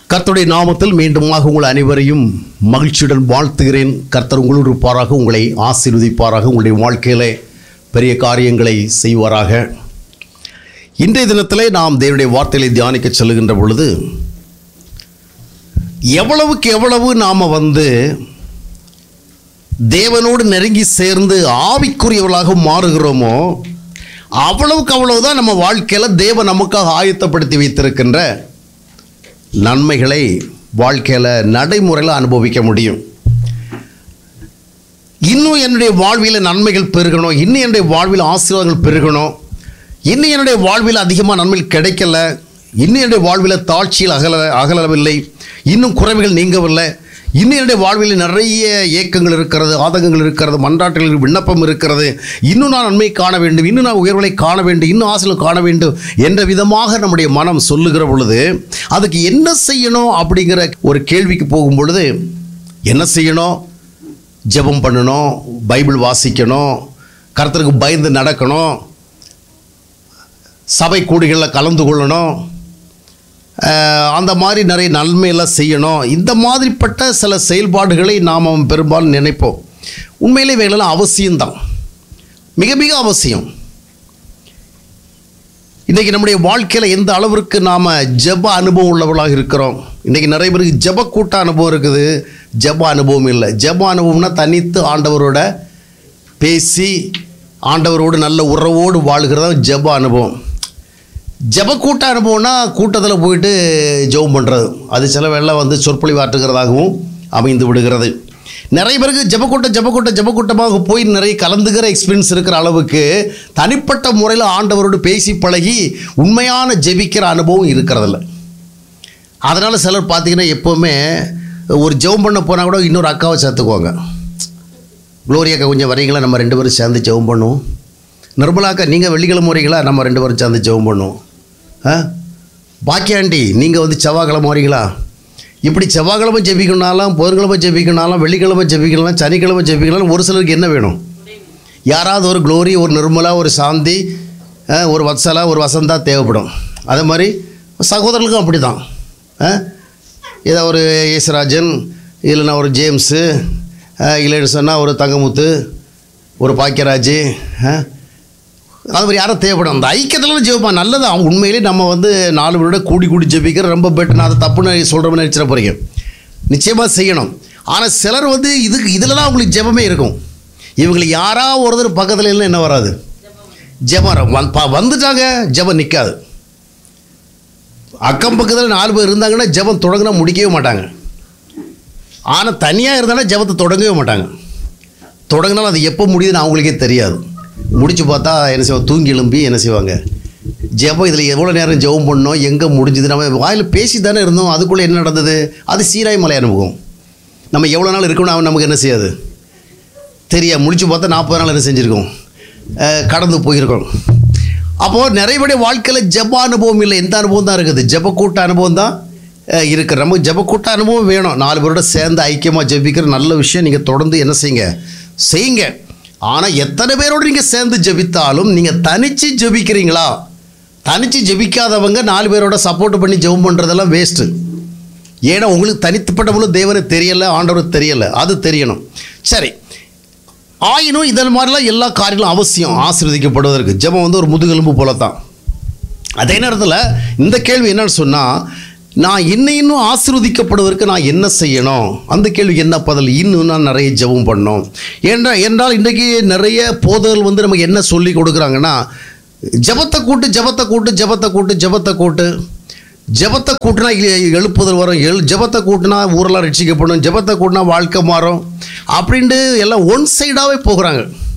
கர்த்தருடைய நாமத்தில் மீண்டுமாக உங்கள் அனைவரையும் மகிழ்ச்சியுடன் வாழ்த்துகிறேன் கர்த்தர் உங்களோடு இருப்பாராக உங்களை ஆசீர்வதிப்பாராக உங்களுடைய வாழ்க்கையிலே பெரிய காரியங்களை செய்வாராக இன்றைய தினத்திலே நாம் தேவனுடைய வார்த்தைகளை தியானிக்க செல்லுகின்ற பொழுது எவ்வளவுக்கு எவ்வளவு நாம் வந்து தேவனோடு நெருங்கி சேர்ந்து ஆவிக்குரியவர்களாக மாறுகிறோமோ அவ்வளவுக்கு அவ்வளவுதான் நம்ம வாழ்க்கையில் தேவன் நமக்காக ஆயத்தப்படுத்தி வைத்திருக்கின்ற நன்மைகளை வாழ்க்கையில் நடைமுறையில் அனுபவிக்க முடியும் இன்னும் என்னுடைய வாழ்வில் நன்மைகள் பெருகணும் இன்னும் என்னுடைய வாழ்வில் ஆசீர்வாதங்கள் பெருகணும் இன்னும் என்னுடைய வாழ்வில் அதிகமாக நன்மைகள் கிடைக்கல இன்னும் என்னுடைய வாழ்வில் தாழ்ச்சியில் அகல அகலவில்லை இன்னும் குறைவுகள் நீங்கவில்லை இன்னும் என்னுடைய வாழ்வில் நிறைய ஏக்கங்கள் இருக்கிறது ஆதங்கங்கள் இருக்கிறது மன்றாட்டுகள் விண்ணப்பம் இருக்கிறது இன்னும் நான் நன்மை காண வேண்டும் இன்னும் நான் உயர்வுகளை காண வேண்டும் இன்னும் ஆசைகள் காண வேண்டும் என்ற விதமாக நம்முடைய மனம் சொல்லுகிற பொழுது அதுக்கு என்ன செய்யணும் அப்படிங்கிற ஒரு கேள்விக்கு போகும் பொழுது என்ன செய்யணும் ஜெபம் பண்ணணும் பைபிள் வாசிக்கணும் கர்த்தருக்கு பயந்து நடக்கணும் சபை கூடிகளில் கலந்து கொள்ளணும் அஹ், அந்த மாதிரி நிறைய நன்மையெல்லாம் செய்யணும் இந்த மாதிரிப்பட்ட சில செயல்பாடுகளை நாம் பெரும்பாலும் நினைப்போம் உண்மையிலே இவைகளெல்லாம் அவசியம்தான் மிக மிக அவசியம் இன்றைக்கி நம்முடைய வாழ்க்கையில் எந்த அளவிற்கு நாம் ஜெப அனுபவம் உள்ளவர்களாக இருக்கிறோம் இன்றைக்கி நிறைய பேருக்கு ஜெப கூட்ட அனுபவம் இருக்குது ஜெப அனுபவம் இல்லை ஜெப அனுபவம்னா தனித்து ஆண்டவரோட பேசி ஆண்டவரோடு நல்ல உறவோடு வாழ்கிறதா ஜெப அனுபவம் ஜெப கூட்ட அனுபவம்னா கூட்டத்தில் போயிட்டு ஜெபம் பண்ணுறது அது சில வேளை வந்து சொற்பொழிவாற்றுகிறதாகவும் அமைந்து விடுகிறது நிறைய பேருக்கு ஜெபக்கூட்டம் ஜெபக்கூட்டம் ஜெபக்கூட்டமாக போய் நிறைய கலந்துக்கிற எக்ஸ்பீரியன்ஸ் இருக்கிற அளவுக்கு தனிப்பட்ட முறையில் ஆண்டவரோடு பேசி பழகி உண்மையான ஜெபிக்கிற அனுபவம் இருக்கிறதில்ல அதனால் சிலர் பார்த்தீங்கன்னா எப்போவுமே ஒரு ஜெபம் பண்ண போனால் கூட இன்னொரு அக்காவை சேர்த்துக்குவாங்க குளோரி அக்கா கொஞ்சம் வரீங்களா நம்ம ரெண்டு பேரும் சேர்ந்து ஜெபம் பண்ணுவோம் நிர்மலா அக்கா நீங்கள் வெள்ளிக்கிழமை வரீங்களா நம்ம ரெண்டு பேரும் சேர்ந்து ஜெபம் பண்ணுவோம் ஆ பாக்கியாண்டி நீங்கள் வந்து செவ்வாய்க்கிழமை வரீங்களா இப்படி செவ்வாய்க்கிழமை ஜெபிக்கணுனாலும் புதன்கிழமை ஜெபிக்கணுனாலும் வெள்ளிக்கிழமை ஜெபிக்கலாம் சனிக்கிழமை ஜெபிக்கலாம் ஒரு சிலருக்கு என்ன வேணும் யாராவது ஒரு க்ளோரி ஒரு நிர்மலா ஒரு சாந்தி ஆ, ஒரு வத்சலா ஒரு வசந்தா தேவைப்படும் அதே மாதிரி சகோதரர்களுக்கும் அப்படி தான் ஏதோ ஒரு யேசுராஜன் இல்லைன்னா ஒரு ஜேம்ஸு ஆ, இல்லைன்னு சொன்னால் ஒரு தங்கமுத்து ஒரு பாக்கியராஜ் ஆ, அது மாதிரி யாரும் தேவைப்படும் அந்த ஐக்கியத்தில் ஜெபிப்பான் நல்லது அவங்க உண்மையிலே நம்ம வந்து நாலு பேரோட கூடி கூடி ஜெபிக்கிற ரொம்ப பெட்டர் நான் அதை தப்புன்னு சொல்கிறோம்னு நினச்சிட போகிறீங்க நிச்சயமாக செய்யணும் ஆனால் சிலர் வந்து இதுக்கு இதில் தான் அவங்களுக்கு ஜெபமே இருக்கும் இவங்களுக்கு யாரா ஒருத்தர் பக்கத்தில் இல்லை என்ன வராது ஜெபம் வந் ப- வந்துட்டாங்க ஜெபம் நிற்காது அக்கம் பக்கத்தில் நாலு பேர் இருந்தாங்கன்னா ஜெபம் தொடங்கினா முடிக்கவே மாட்டாங்க ஆனால் தனியாக இருந்தாலும் ஜெபத்தை தொடங்கவே மாட்டாங்க தொடங்கினாலும் அது எப்போ முடியுதுன்னு அவங்களுக்கே தெரியாது முடிச்சு பார்த்தா என்ன செய்வாங்க தூங்கி எழும்பி என்ன செய்வாங்க ஜெபம் இதில் எவ்வளோ நேரம் ஜெபம் பண்ணோம் எங்கே முடிஞ்சுது நம்ம வாயில் பேசி தானே இருந்தோம் அதுக்குள்ளே என்ன நடந்தது அது சீராய் மலை அனுபவம் நம்ம எவ்வளோ நாள் இருக்கணும் அவன் நமக்கு என்ன செய்யாது தெரியா முடிச்சு பார்த்தா நாற்பது நாள் என்ன செஞ்சுருக்கோம் அஹ், கடந்து போயிருக்கோம் அப்போது நிறைய பேருடைய வாழ்க்கையில் ஜெப அனுபவம் இல்லை எந்த அனுபவம் தான் இருக்குது ஜெப கூட்ட அனுபவம் தான் அஹ், இருக்குது நமக்கு ஜெப கூட்ட அனுபவம் வேணும் நாலு பேரோட சேர்ந்து ஐக்கியமாக ஜெபிக்கிற நல்ல விஷயம் நீங்கள் தொடர்ந்து என்ன செய்யுங்க செய்யுங்க ஆனால் எத்தனை பேரோடு நீங்கள் சேர்ந்து ஜெபித்தாலும் நீங்கள் தனித்து ஜெபிக்கிறீங்களா தனித்து ஜெபிக்காதவங்க நாலு பேரோட சப்போர்ட் பண்ணி ஜெபம் பண்ணுறதெல்லாம் வேஸ்ட்டு ஏன்னா உங்களுக்கு தனித்துப்பட்டவங்களும் தேவனை தெரியலை ஆண்டவருக்கு தெரியலை அது தெரியணும் சரி ஆயினும் இதன் மாதிரிலாம் எல்லா காரியங்களும் அவசியம் ஆசீர்வதிக்கப்படுவதற்கு ஜெபம் வந்து ஒரு முதுகெலும்பு போல தான் அதே நேரத்தில் இந்த கேள்வி என்னன்னு சொன்னால் நான் இன்னும் இன்னும் ஆசீர்வதிக்கப்படுவதற்கு நான் என்ன செய்யணும் அந்த கேள்விக்கு என்ன பதில் இன்னும் நான் நிறைய ஜெபம் பண்ணணும் ஏன்றா என்றால் இன்றைக்கி நிறைய போதர்கள் வந்து நமக்கு என்ன சொல்லி கொடுக்குறாங்கன்னா ஜெபத்தை கூட்டு ஜெபத்தை கூட்டு ஜெபத்தை கூட்டு ஜெபத்தை கூட்டு ஜெபத்தை கூட்டினா எ- எழுப்புதல் வரும் எழு ஜெபத்தை கூட்டினா ஊரெல்லாம் ரட்சிக்கப்படும் ஜெபத்தை கூட்டினா வாழ்க்கை மாறும் அப்படின்ட்டு எல்லாம் ஒன் சைடாகவே போகிறாங்க